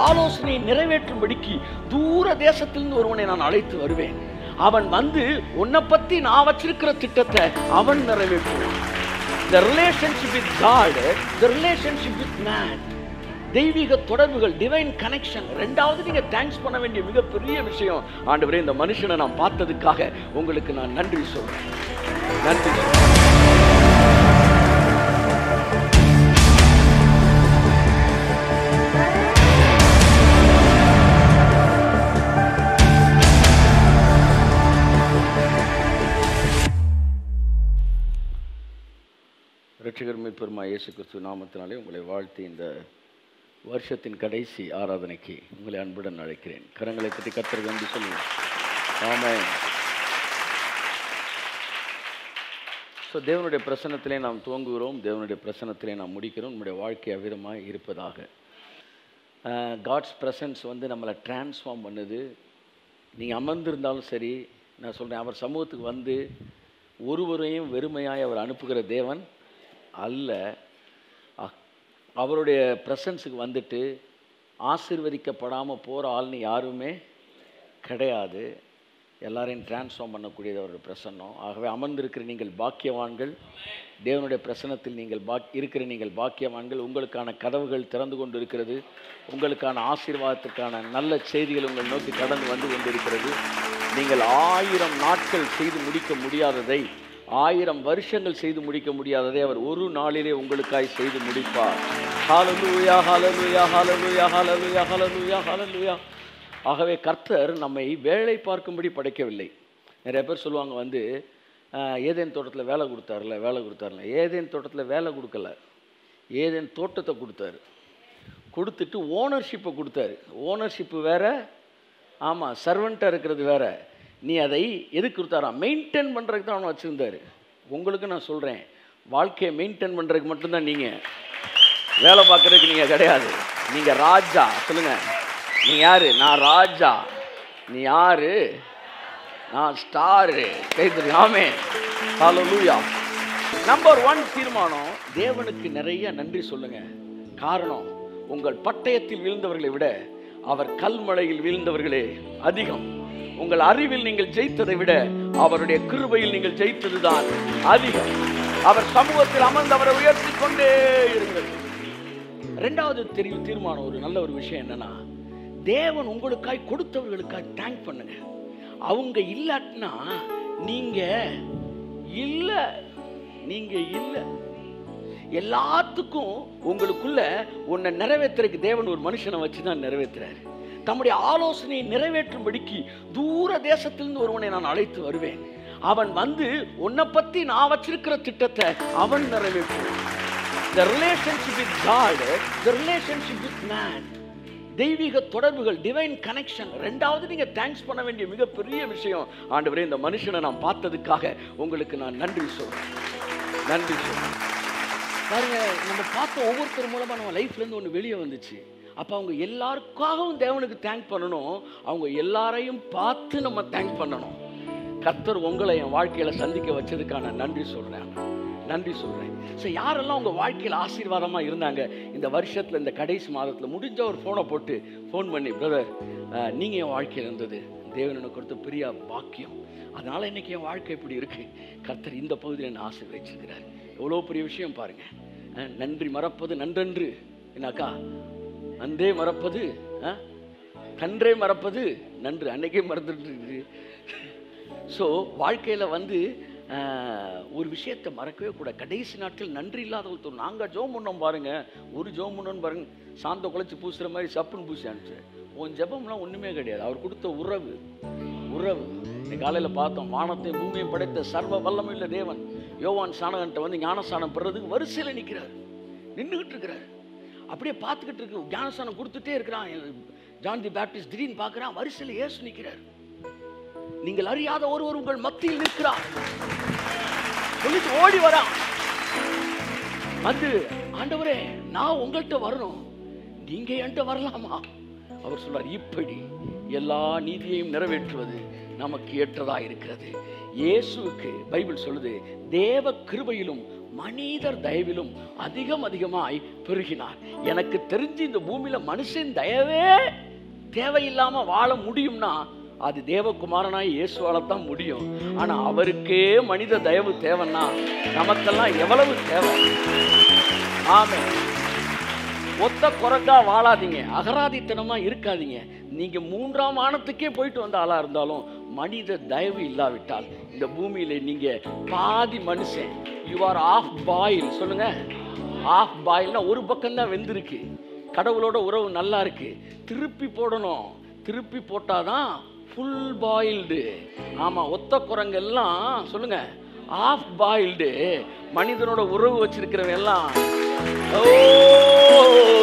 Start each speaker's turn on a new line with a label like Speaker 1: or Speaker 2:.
Speaker 1: ஆலோசனையை நிறைவேற்றும்படிக்கு தூர தேசத்திலிருந்து ஒருவனை நான் அழைத்து வருவேன் அவன் வந்து உன்னை பத்தி நான் வச்சிருக்கிற திட்டத்தை அவன் நிறைவேற்றுவான் the relationship with God the relationship with man தெய்வீக தொடர்புகள் டிவைன் கனெக்ஷன் ரெண்டாவது நீங்க தேங்க்ஸ் பண்ண வேண்டிய மிகப்பெரிய விஷயம் ஆண்டவரே இந்த மனுஷனை நான் பார்த்ததுக்காக உங்களுக்கு நான் நன்றி சொல்றேன் நன்றி சொல்றேன் ரட்சகர் மீட்பெருமா இயேசு கிறிஸ்து நாமத்தினாலே உங்களை வாழ்த்தி இந்த வருஷத்தின் கடைசி ஆராதனைக்கு உங்களை அன்புடன் அழைக்கிறேன் கரங்களை தட்டி கத்தர் நன்றி சொல்லுங்கள் ஆமென் ஸோ தேவனுடைய பிரசன்னத்திலே நாம் துவங்குகிறோம் தேவனுடைய பிரசன்னத்திலே நாம் முடிக்கிறோம் நம்முடைய வாழ்க்கை அவ்விதமாக இருப்பதாக காட்ஸ் பிரசன்ஸ் வந்து நம்மளை டிரான்ஸ்ஃபார்ம் பண்ணுது நீங்கள் அமர்ந்திருந்தாலும் சரி நான் சொல்கிறேன் அவர் சமூகத்துக்கு வந்து ஒருவரையும் வெறுமையாய் அவர் அனுப்புகிற தேவன் அல்ல அ- அவருடைய ப்ரெசன்ஸுக்கு வந்துட்டு ஆசீர்வதிக்கப்படாமல் போகிற ஆள்னு யாருமே கிடையாது எல்லாரையும் டிரான்ஸ்ஃபார்ம் பண்ணக்கூடியது அவருடைய பிரசன்னம் ஆகவே அமர்ந்திருக்கிற நீங்கள் பாக்கியவான்கள் தேவனுடைய பிரசன்னத்தில் நீங்கள் பாக் இருக்கிற நீங்கள் பாக்கியவான்கள் உங்களுக்கான கதவுகள் திறந்து கொண்டு இருக்கிறது உங்களுக்கான ஆசீர்வாதத்திற்கான நல்ல செய்திகள் உங்கள் நோக்கி கடந்து வந்து கொண்டிருக்கிறது நீங்கள் ஆயிரம் நாட்கள் செய்து முடிக்க முடியாததை ஆயிரம் வருஷங்கள் செய்து முடிக்க முடியாததை அவர் ஒரு நாளிலே உங்களுக்காய் செய்து முடிப்பார் ஹalleluya ஹalleluya ஹalleluya ஹalleluya ஹalleluya ஹalleluya ஆகவே கர்த்தர் நம்மை வேலை பார்க்கும்படி படைக்கவில்லை நிறைய பேர் சொல்லுவாங்க வந்து ஆஹ், ஏதேன் தோட்டத்தில் வேலை கொடுத்தாருல வேலை கொடுத்தாருல ஏதேன் தோட்டத்தில் வேலை கொடுக்கல ஏதேன் தோட்டத்தை கொடுத்தாரு கொடுத்துட்டு ஓனர்ஷிப்பை கொடுத்தாரு ஓனர்ஷிப்பு வேற ஆமாம் சர்வெண்ட்டாக இருக்கிறது வேற நீ அதை எதுக்கு கொடுத்தாராம் மெயின்டைன் பண்ணுறதுக்கு தான் அவனை வச்சுருந்தாரு உங்களுக்கு நான் சொல்கிறேன் வாழ்க்கையை மெயின்டைன் பண்ணுறதுக்கு மட்டும்தான் நீங்கள் வேலை பார்க்குறதுக்கு நீங்கள் கிடையாது நீங்கள் ராஜா சொல்லுங்கள் நீ யாரு நான் ராஜா நீ யாரு நான் ஸ்டாரு கைத்தறி ஆமே ஹalleluya நம்பர் ஒன் தீர்மானம் தேவனுக்கு நிறைய நன்றி சொல்லுங்க காரணம் உங்கள் பட்டயத்தில் வீழ்ந்தவர்களை விட அவர் கல்மழையில் வீழ்ந்தவர்களே அதிகம் உங்கள் அறிவில் நீங்கள் ஜெயித்ததை விட அவருடைய கிருபையில் நீங்கள் ஜெயித்ததுதான் அதிகம் அவர் சமூகத்தில் அமர்ந்து அவரை உயர்த்தி கொண்டே இருங்கள் ரெண்டாவது தெரியும் தீர்மானம் ஒரு நல்ல ஒரு விஷயம் என்னன்னா தேவன் உங்களுக்காய் கொடுத்தவர்களுக்காய் தேங்க் பண்ணுங்க அவங்க இல்லாட்டினா நீங்க இல்ல நீங்க இல்ல எல்லாத்துக்கும் உங்களுக்குள்ள உன்னை நிறைவேற்றுறதுக்கு தேவன் ஒரு மனுஷனை வச்சு தான் நிறைவேற்றுறாரு தம்முடைய ஆலோசனையை நிறைவேற்றும்படிக்கு தூர தேசத்திலிருந்து ஒருவனை நான் அழைத்து வருவேன் அவன் வந்து உன்னை பத்தி நான் வச்சிருக்கிற திட்டத்தை அவன் நிறைவேற்றுவான் the relationship with God the relationship with man தெய்வீக தொடர்புகள் டிவைன் கனெக்ஷன் ரெண்டாவது நீங்க தேங்க்ஸ் பண்ண வேண்டிய மிகப்பெரிய விஷயம் ஆண்டவரே இந்த மனுஷனை நான் பார்த்ததுக்காக உங்களுக்கு நான் நன்றி சொல்றேன் நன்றி சொல்றேன் பாருங்க நம்ம பார்த்த ஒவ்வொருத்தர் மூலமா நம்ம லைஃப்ல இருந்து ஒன்று வெளியே வந்துச்சு அப்போ அவங்க எல்லாருக்காகவும் தேவனுக்கு தேங்க் பண்ணணும் அவங்க எல்லாரையும் பார்த்து நம்ம தேங்க் பண்ணணும் கர்த்தர் உங்களை என் வாழ்க்கையில சந்திக்க வச்சதுக்கான நன்றி சொல்றேன் நன்றி சொல்றேன் ஸோ யாரெல்லாம் உங்க வாழ்க்கையில் ஆசீர்வாதமா இருந்தாங்க இந்த வருஷத்துல இந்த கடைசி மாதத்துல முடிஞ்ச ஒரு ஃபோனை போட்டு ஃபோன் பண்ணி பிரதர் நீங்க என் வாழ்க்கையில் இருந்தது தேவன் எனக்கு கொடுத்த பெரிய பாக்கியம் அதனால இன்னைக்கு என் வாழ்க்கை இப்படி இருக்கு கர்த்தர் இந்த பகுதியில் என்ன ஆசீர்வதிச்சிருக்கிறார் எவ்வளோ பெரிய விஷயம் பாருங்க அஹ், நன்றி மறப்பது நன்றன்று என்னக்கா நன்றே மறப்பது அஹ், கன்றே மறப்பது நன்று அன்னைக்கே மறந்துட்டு இருக்கு ஸோ வாழ்க்கையில் வந்து ஆஹ், ஒரு விஷயத்தை மறக்கவே கூட கடைசி நாட்கள் நன்றி இல்லாத ஒருத்தர் நாங்கள் ஜோம் பண்ணோம் பாருங்க ஒரு ஜோம் பண்ணோன்னு பாருங்க சாந்த குலைச்சி பூசுகிற மாதிரி சப்புன்னு பூசி அனுப்பிச்சு உன் ஜெபம்லாம் ஒன்றுமே கிடையாது அவர் கொடுத்த உறவு உறவு இன்னைக்கு காலையில் பார்த்தோம் வானத்தையும் பூமியையும் படைத்த சர்வ வல்லமையுள்ள தேவன் யோவான் சாணகன்ட்ட வந்து ஞானஸ்தானம் பெறதுக்கு வரிசையில் நிற்கிறார் நின்றுக்கிட்டு இருக்கிறார் அப்படியே பார்த்துக்கிட்டு இருக்கு ஞானஸ்தானம் கொடுத்துட்டே இருக்கிறான் ஜான் தி பேப்டிஸ்ட் திடீர்னு பார்க்குறான் வரிசையில் ஏசு நிற்கிறார் நீங்கள் அறியாத ஒருவர் உங்கள் மத்தியில் நிற்கிறார் சொல்லிட்டு ஓடி வரான் வந்து ஆண்டவரே நான் உங்கள்கிட்ட வரணும் நீங்க என்கிட்ட வரலாமா அவர் சொல்றார் இப்படி எல்லா நீதியையும் நிறைவேற்றுவது நமக்கு ஏற்றதா இருக்கிறது இயேசுவுக்கு பைபிள் சொல்லுது தேவ கிருபையிலும் மனிதர் தயவிலும் அதிகம் அதிகமாய் பெருகினார் எனக்கு தெரிஞ்சு இந்த பூமியில மனுஷன் தயவே தேவையில்லாம வாழ முடியும்னா அது தேவகுமாரனாய் இயேசுவால தான் முடியும் ஆனா அவருக்கே மனித தயவு தேவைன்னா நமக்கெல்லாம் எவ்வளவு தேவை ஆமென் ஒத்த குறைக்கா வாழாதீங்க அகராதித்தனமா இருக்காதீங்க நீங்க மூன்றாம் வானத்துக்கே போயிட்டு வந்த ஆளா இருந்தாலும் மனித தயவு இல்லாவிட்டால் இந்த பூமியில நீங்க பாதி மனுஷன் யூ ஆர் ஆஃப் பாயில் சொல்லுங்க ஆஃப் பாயில்னா ஒரு பக்கம் தான் வெந்திருக்கு கடவுளோட உறவு நல்லா இருக்கு திருப்பி போடணும் திருப்பி போட்டாதான் ஃபுல் பாயில்டு ஆமா ஒத்த குரங்கெல்லாம் சொல்லுங்க ஆஃப் பாயில்டு மனிதனோட உறவு வச்சிருக்கிறவன் எல்லாம் ஓ